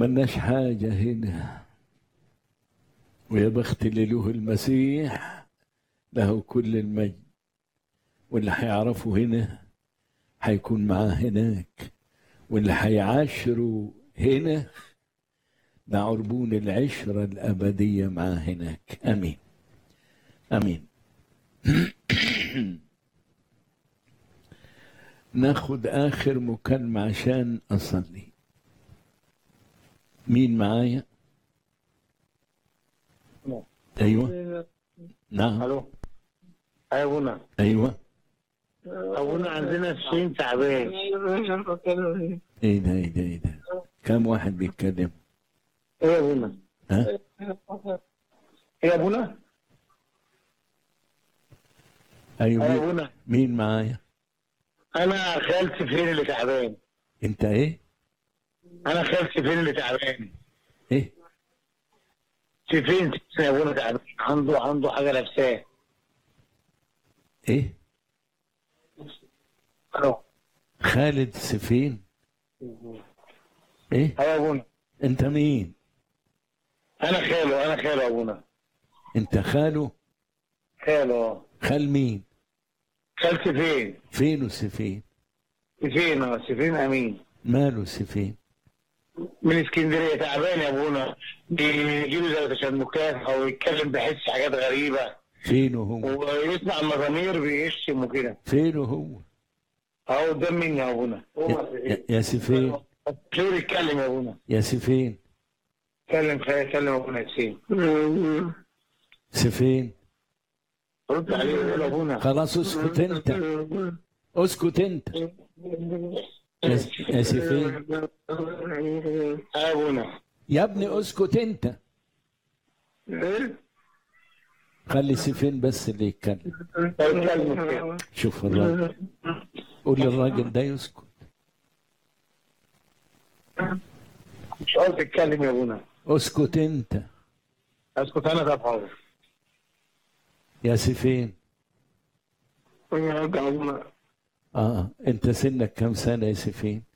ملناش حاجة هنا ويا بخت اللي له المسيح له كل المجد واللي هيعرفه هنا هيكون معاه هناك واللي هيعاشره هنا ده عربون العشرة الأبدية معاه هناك أمين أمين ناخد آخر مكالمة عشان أصلي مين معايا؟ أيوة نعم الو ايوه ابونا أيوة ابونا عندنا الشين تعبان إيه ده إيه ده إيه ده كم واحد بيتكلم؟ ايه يا ابونا ها؟ ايه يا ابونا أيوة ايه يا مين, ابونا مين معايا؟ انا خالتي فين اللي تعبان أنت إيه؟ انا خالتي فين اللي تعبان إيه؟ سيفين يا ابونا تعبان عنده عنده حاجه لابساه إيه؟ الو خالد سفين؟ إيه؟ ايوه يا ابونا أنت مين؟ انا خاله انا خاله يا ابونا أنت خاله؟ خاله اه خال مين؟ خالتي فين فينه سفين؟ سيفين اه سيفين امين ماله سفين؟ من اسكندريه تعبان يا ابونا بيجيله زي تشنكات او يتكلم بيحس حاجات غريبه فينه هو؟ ويسمع مزامير بيشتم وكده فينه هو؟ اهو قدام مني يا ابونا يا, يا سفين خير يتكلم يا ابونا يا سفين اتكلم خير اتكلم يا ابونا حسين سفين رد عليه يا ابونا خلاص اسكت انت اسكت انت يا, يا سفين يا ابونا يا ابني اسكت انت خلي سفين بس اللي يتكلم اتكلم كده. شوف الراجل قول للراجل ده يسكت مش قلت تتكلم يا ابونا اسكت انت اسكت انا طبعا يا سفين اه انت سنك كم سنة يا سفين